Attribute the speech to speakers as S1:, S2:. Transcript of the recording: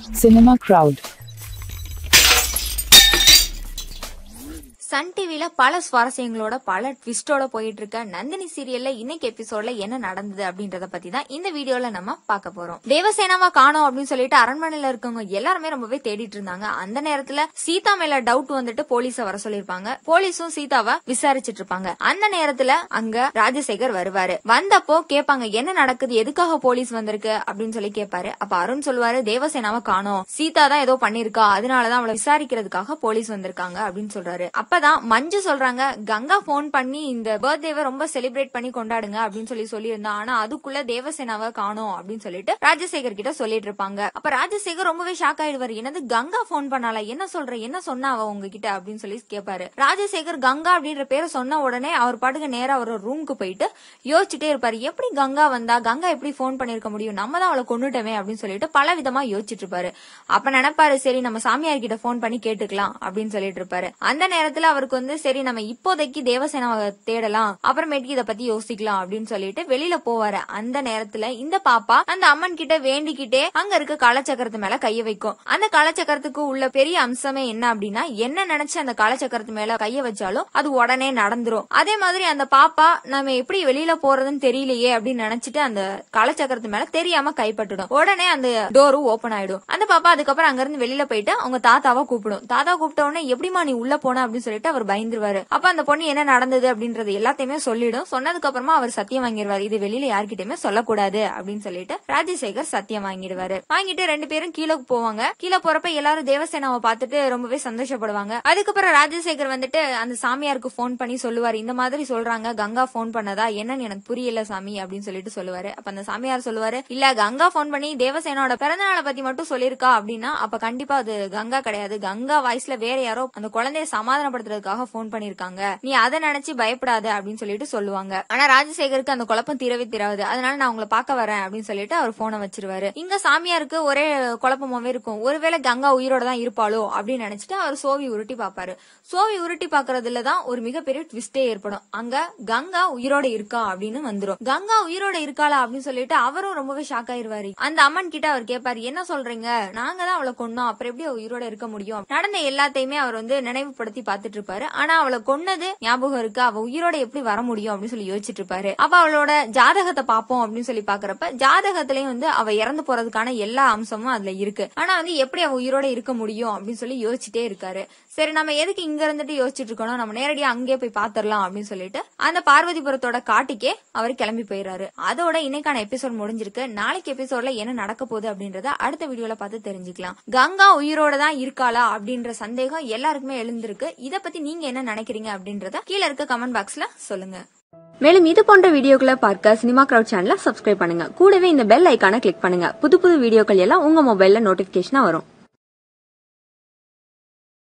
S1: Cinema Crowd.
S2: Sun டிவில பல சுவாரஸ்யங்களோட பல ட்விஸ்டோட போயிட்டு இருக்க நந்தினி சீரியல்ல இன்னைக்கு எபிசோட்ல என்ன நடந்தது அப்படின்றத பத்தி தான் இந்த வீடியோல நம்ம பார்க்க போறோம் தேவசேனாவா காணோம் அப்படின்னு சொல்லிட்டு அரண்மனையில இருக்கவங்க எல்லாருமே ரொம்பவே தேடிட்டு இருந்தாங்க அந்த நேரத்துல சீதா மேல டவுட் வந்துட்டு போலீஸ வர சொல்லிருப்பாங்க போலீஸும் சீதாவை விசாரிச்சிட்டு இருப்பாங்க அந்த நேரத்துல அங்க ராஜசேகர் வருவாரு வந்தப்போ கேட்பாங்க என்ன நடக்குது எதுக்காக போலீஸ் வந்திருக்கு அப்படின்னு சொல்லி கேட்பாரு அப்ப அருண் சொல்லுவாரு தேவசேனாவை காணோம் சீதா தான் ஏதோ பண்ணிருக்கா அதனாலதான் அவளை விசாரிக்கிறதுக்காக போலீஸ் வந்திருக்காங்க அப்படின்னு சொல்றாரு அப்பதான் மஞ்சு சொல்றாங்க கங்கா போன் பண்ணி இந்த பர்த்டேவை ரொம்ப செலிப்ரேட் பண்ணி கொண்டாடுங்க அப்படின்னு சொல்லி சொல்லியிருந்தா ஆனா அதுக்குள்ள தேவசேனாவை காணோம் அப்படின்னு சொல்லிட்டு ராஜசேகர் கிட்ட சொல்லிட்டு இருப்பாங்க அப்ப ராஜசேகர் ரொம்பவே ஷாக் ஆயிடுவாரு என்னது கங்கா போன் பண்ணால என்ன சொல்ற என்ன சொன்னா அவ உங்ககிட்ட அப்படின்னு சொல்லி கேட்பாரு ராஜசேகர் கங்கா அப்படின்ற பேரை சொன்ன உடனே அவர் பாட்டுக்கு நேரா அவர் ரூமுக்கு போயிட்டு யோசிச்சுட்டே இருப்பாரு எப்படி கங்கா வந்தா கங்கா எப்படி போன் பண்ணிருக்க முடியும் நம்ம தான் அவளை கொண்டுட்டோமே அப்படின்னு சொல்லிட்டு பல விதமா யோசிச்சுட்டு இருப்பாரு அப்ப நினைப்பாரு சரி நம்ம சாமியார் கிட்ட போன் பண்ணி கேட்டுக்கலாம் அப்படின்னு சொல்லிட்டு இருப்பாரு அந்த நேரத்துல அவருக்கு வந்து சரி நம்ம இப்போதைக்கு தேவசேனாவை தேடலாம் அப்புறமேட்டுக்கு இத பத்தி யோசிக்கலாம் அப்படின்னு சொல்லிட்டு வெளியில போவாரு அந்த நேரத்துல இந்த பாப்பா அந்த அம்மன் கிட்ட வேண்டிக்கிட்டே அங்க இருக்க காலச்சக்கரத்து மேல கைய வைக்கும் அந்த காலச்சக்கரத்துக்கு உள்ள பெரிய அம்சமே என்ன அப்படின்னா என்ன நினைச்சு அந்த காலச்சக்கரத்து மேல கைய வச்சாலும் அது உடனே நடந்துரும் அதே மாதிரி அந்த பாப்பா நம்ம எப்படி வெளியில போறதுன்னு தெரியலையே அப்படின்னு நினைச்சிட்டு அந்த காலச்சக்கரத்து மேல தெரியாம கைப்பட்டுடும் உடனே அந்த டோரும் ஓபன் ஆயிடும் அந்த பாப்பா அதுக்கப்புறம் அங்க இருந்து வெளியில போயிட்டு அவங்க தாத்தாவை கூப்பிடும் தாத்தா கூப்பிட்ட உடனே எப்படிமா நீ உள்ள போன அப்படின்னு சொல்லிட்டு அவர் பயந்துருவாரு அப்ப அந்த பொண்ணு என்ன நடந்தது அப்படின்றது எல்லாத்தையுமே சொல்லிடும் சொன்னதுக்கு அப்புறமா அவர் சத்தியம் வாங்கிடுவாரு இது வெளியில யார்கிட்டயுமே சொல்லக்கூடாது அப்படின்னு சொல்லிட்டு ராஜசேகர் சத்தியம் வாங்கிடுவாரு வாங்கிட்டு ரெண்டு பேரும் கீழே போவாங்க கீழே போறப்ப எல்லாரும் தேவசேனாவை பார்த்துட்டு ரொம்பவே சந்தோஷப்படுவாங்க அதுக்கப்புறம் ராஜசேகர் வந்துட்டு அந்த சாமியாருக்கு போன் பண்ணி சொல்லுவாரு இந்த மாதிரி சொல்றாங்க கங்கா போன் பண்ணதா என்னன்னு எனக்கு புரியல சாமி அப்படின்னு சொல்லிட்டு சொல்லுவாரு அப்ப அந்த சாமியார் சொல்லுவாரு இல்ல கங்கா போன் பண்ணி தேவசேனாவோட பிறந்த நாளை பத்தி மட்டும் சொல்லிருக்கா அப்படின்னா அப்ப கண்டிப்பா அது கங்கா கிடையாது கங்கா வாய்ஸ்ல வேற யாரோ அந்த குழந்தைய சமாதானப்படுத்துறதுக்காக போன் பண்ணிருக்காங்க நீ அதை நினைச்சு பயப்படாத அப்படின்னு சொல்லிட்டு சொல்லுவாங்க ஆனா ராஜசேகருக்கு அந்த குழப்பம் தீரவே தீராது அதனால நான் உங்களை பார்க்க வரேன் அப்படின்னு சொல்லிட்டு அவர் போனை வச்சிருவாரு இங்க சாமியாருக்கு ஒரே குழப்பமாவே இருக்கும் ஒருவேளை கங்கா உயிரோட தான் இருப்பாளோ அப்படின்னு நினைச்சிட்டு அவர் சோவி உருட்டி பாப்பாரு சோவி உருட்டி பாக்குறதுல தான் ஒரு மிகப்பெரிய ட்விஸ்டே ஏற்படும் அங்க கங்கா உயிரோட இருக்கா அப்படின்னு வந்துரும் கங்கா உயிரோட இருக்காளா அப்படின்னு சொல்லிட்டு அவரும் ரொம்பவே ஷாக் ஆயிருவாரு அந்த அம்மன் கிட்ட அவர் கேட்பாரு என்ன சொல்றீங்க நாங்க தான் அவளை கொன்னோம் அப்புறம் எப்படி அவ உயிரோட இருக்க முடியும் நடந்த எல்லாத்தையுமே அவர் வந்து நினைவுபடுத்தி பாத்துட்டு இருப்பாரு ஆனா அவளை கொன்னது ஞாபகம் இருக்கு அவ உயிரோட எப்படி வர முடியும் அப்படின்னு சொல்லி யோசிச்சுட்டு இருப்பாரு அப்ப அவளோட ஜாதகத்தை பாப்போம் அப்படின்னு சொல்லி பாக்குறப்ப ஜாதகத்திலயும் வந்து அவ இறந்து போறதுக்கான எல்லா அம்சமும் அதுல இருக்கு ஆனா வந்து எப்படி அவ உயிரோட இருக்க முடியும் அப்படின்னு சொல்லி யோசிச்சுட்டே இருக்காரு சரி நம்ம எதுக்கு இங்க இருந்துட்டு யோசிச்சுட்டு இருக்கணும் நம்ம நேரடியா அங்கேயே போய் பாத்திரலாம் அப்படின்னு சொல்லிட்டு அந்த பார்வதிபுரத்தோட காட்டுக்கே அவர் கிளம்பி போயிடுறாரு அதோட இன்னைக்கான எபிசோட் முடிஞ்சிருக்கு நாளைக்கு எபிசோட்ல என்ன நடக்க போகுது அப்படின்றத அடுத்த வீடியோல பார்த்து தெரிஞ்சுக்கலாம் கங்கா உயிரோட தான் இருக்காளா அப்படின்ற சந்தேகம் எல்லாருக்குமே எழுந்திருக்கு இத பத்தி நீங்க என்ன நினைக்கிறீங்க அப்படின்றத கீழே இருக்க கமெண்ட் பாக்ஸ்ல சொல்லுங்க
S3: மேலும் இது போன்ற வீடியோக்களை பார்க்க சினிமா கிரவுட் சேனலை சப்ஸ்கிரைப் பண்ணுங்க கூடவே இந்த பெல் ஐக்கானை கிளிக் பண்ணுங்க புது புது வீடியோக்கள் எல்லாம் உங்க மொபைல்ல நோட்டிபிகேஷனா வரும்